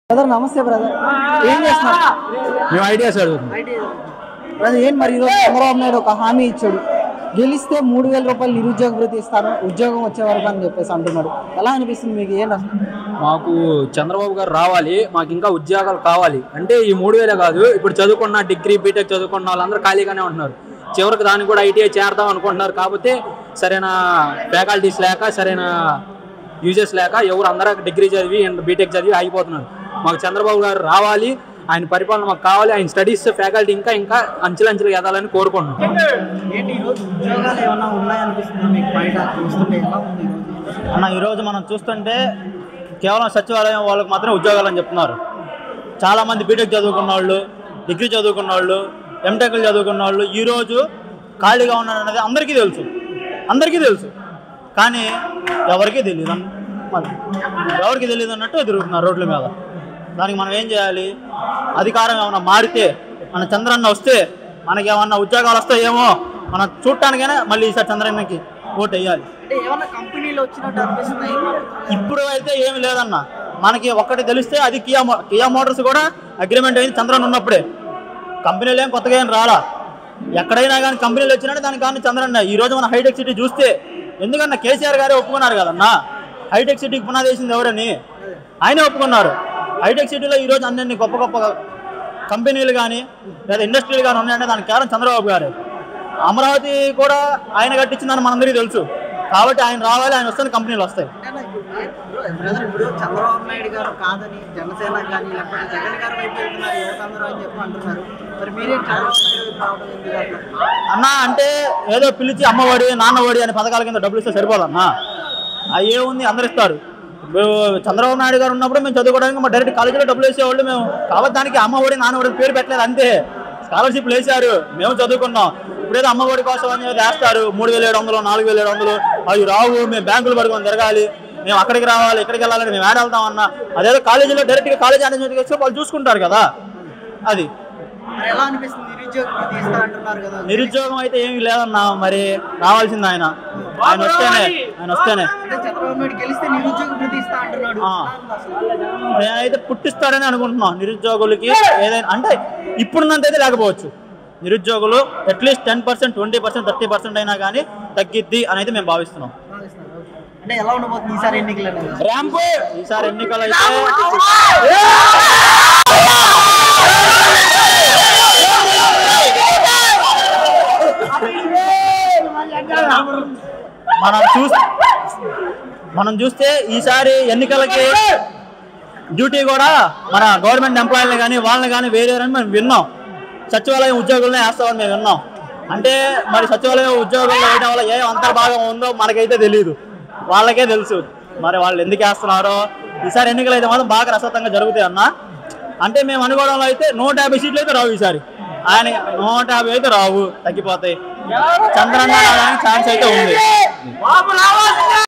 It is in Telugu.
బ్రదర్ నమస్తే బ్రదర్ ఏం చేస్తున్నారు మేము ఐడియాస్ అడుగుతున్నాం బ్రదర్ ఏం మరి ఈరోజు చంద్రబాబు నాయుడు ఒక హామీ ఇచ్చాడు గెలిస్తే మూడు వేల రూపాయలు నిరుద్యోగ భృతి ఇస్తాను ఉద్యోగం వచ్చే వరకు అని చెప్పేసి అంటున్నాడు ఎలా అనిపిస్తుంది మీకు ఏం అసలు మాకు చంద్రబాబు గారు రావాలి మాకు ఇంకా ఉద్యోగాలు కావాలి అంటే ఈ మూడు వేలే కాదు ఇప్పుడు చదువుకున్న డిగ్రీ బీటెక్ చదువుకున్న వాళ్ళందరూ ఖాళీగానే ఉంటున్నారు చివరికి దానికి కూడా ఐటీఐ చేరదాం అనుకుంటున్నారు కాకపోతే సరైన ఫ్యాకల్టీస్ లేక సరైన యూజెస్ లేక ఎవరు అందరూ డిగ్రీ చదివి అండ్ బీటెక్ చదివి ఆగిపోతున్నారు మాకు చంద్రబాబు గారు రావాలి ఆయన పరిపాలన మాకు కావాలి ఆయన స్టడీస్ ఫ్యాకల్టీ ఇంకా ఇంకా అంచెలంచెలు ఎదాలని కోరుకుంటున్నాం ఏంటి ఈరోజు ఉద్యోగాలు ఏమన్నా ఉన్నాయనిపిస్తుంది మీకు బయట చూస్తుంటే ఎలా ఉంది అన్న ఈరోజు మనం చూస్తుంటే కేవలం సచివాలయం వాళ్ళకి మాత్రమే ఉద్యోగాలు అని చెప్తున్నారు చాలామంది బీటెక్ చదువుకున్న వాళ్ళు డిగ్రీ చదువుకున్న వాళ్ళు ఎంటెక్లు చదువుకున్న వాళ్ళు ఈరోజు ఖాళీగా ఉన్నారు అనేది అందరికీ తెలుసు అందరికీ తెలుసు కానీ ఎవరికీ తెలియదు అన్న మరి ఎవరికి తెలియదు అన్నట్టు తిరుగుతున్నారు రోడ్ల మీద దానికి మనం ఏం చేయాలి అధికారం ఏమైనా మారితే మన చంద్రన్న వస్తే మనకి ఏమన్నా ఉద్యోగాలు వస్తాయేమో మనం చూడటానికైనా మళ్ళీ ఈసారి చంద్రన్నకి ఓటు వేయాలి అంటే ఏమన్నా కంపెనీలు వచ్చినట్టు అనిపిస్తున్నాయి ఇప్పుడు అయితే ఏమి లేదన్న మనకి ఒక్కటి తెలిస్తే అది కియా మో- కియా మోటార్స్ కూడా అగ్రిమెంట్ అయింది చంద్రన్ ఉన్నప్పుడే కంపెనీలు ఏం కొత్తగా ఏం రాలా ఎక్కడైనా కానీ కంపెనీలు వచ్చినట్టు దానికి కానీ చంద్రన్న ఈ రోజు మన హైటెక్ సిటీ చూస్తే ఎందుకన్నా కేసీఆర్ గారే ఒప్పుకున్నారు కదన్నా హైటెక్ సిటీకి పునాది వేసింది ఎవరని ఆయనే ఒప్పుకున్నారు హైటెక్ సిటీలో ఈ రోజు అన్ని గొప్ప గొప్ప కంపెనీలు కానీ లేదా ఇండస్ట్రీలు కానీ ఉన్నాయంటే దానికి కారణం చంద్రబాబు గారు అమరావతి కూడా ఆయన కట్టించిందని మనందరికీ తెలుసు కాబట్టి ఆయన రావాలి ఆయన వస్తే కంపెనీలు వస్తాయి బ్రదర్ ఇప్పుడు చంద్రబాబు నాయుడు గారు కాదని జనసేన కానీ లేకపోతే జగన్ గారు వైపు వెళ్తున్నారు యువత అందరూ అని చెప్పి అంటున్నారు మరి మీరే చంద్రబాబు నాయుడు వైపు రావడం ఎందుకు అట్లా అన్న అంటే ఏదో పిలిచి అమ్మఒడి నాన్నఒడి అనే పథకాల కింద డబ్బులు ఇస్తే సరిపోదన్నా అవి ఏముంది అందరు ఇస్తారు ఇప్పుడు చంద్రబాబు నాయుడు గారు ఉన్నప్పుడు మేము చదువుకోవడానికి మా డైరెక్ట్ కాలేజీలో డబ్బులు వేసేవాళ్ళు మేము కాబట్టి దానికి అమ్మఒడి నాన్నఒడి పేరు పెట్టలేదు అంతే స్కాలర్షిప్లు వేశారు మేము చదువుకున్నాం ఇప్పుడేదో అమ్మఒడి కోసం అని వేస్తారు మూడు వేల ఏడు వందలు నాలుగు వేల ఏడు వందలు అవి రావు మేము బ్యాంకులు పడుకొని తిరగాలి మేము అక్కడికి రావాలి ఇక్కడికి వెళ్ళాలని మేము ఏడ వెళ్తామన్నా అదేదో కాలేజీలో డైరెక్ట్గా కాలేజీ మేనేజ్మెంట్కి వస్తే వాళ్ళు చూసుకుంటారు కదా అది మరి ఎలా అనిపిస్తుంది నిరుద్యోగ తీస్తా అంటున్నారు కదా నిరుద్యోగం అయితే ఏమీ లేదన్నా మరి రావాల్సింది ఆయన ఆయన వస్తేనే ఆయన వస్తేనే అంటే చంద్రబాబు నాయుడు గెలిస్తే నిరుద్యోగ భృతి ఇస్తా అంటున్నాడు ఆ. ఎలా ఉంది అసలు? నేనైతే పుట్టిస్తాడని అనుకుంటున్నాను నిరుద్యోగులకి ఏదైనా అంటే ఇప్పుడున్నంత అయితే లేకపోవచ్చు నిరుద్యోగులు at least ten percent twenty percent thirty percent అయినా కానీ తగ్గిద్ది అని అయితే మేము భావిస్తున్నాం భావిస్తున్నారు. అంటే ఎలా ఉండబోతుంది ఈసారి ఎన్నికలు అనేది ర్యాంపు ఈసారి ఎన్నికలు అయితే మనం చూస్ మనం చూస్తే ఈసారి ఎన్నికలకి డ్యూటీ కూడా మన గవర్నమెంట్ ఎంప్లాయీలు కానీ వాళ్ళని కానీ వేరే అని మేము విన్నాం సచివాలయం ఉద్యోగులనే వేస్తామని మేము విన్నాం అంటే మరి సచివాలయం ఉద్యోగులు వేయడం వల్ల ఏ అంతర్భాగం ఉందో మనకైతే తెలియదు వాళ్ళకే తెలుసు మరి వాళ్ళు ఎందుకు వేస్తున్నారో ఈసారి ఎన్నికలు అయితే మాత్రం బాగా రసవత్తంగా జరుగుతాయి అన్న అంటే మేము అనుకోవడంలో అయితే నూట యాభై సీట్లు అయితే రావు ఈసారి ఆయన నూట యాభై అయితే రావు తగ్గిపోతాయి చంద్రన్న రావడానికి ఛాన్స్ అయితే ఉంది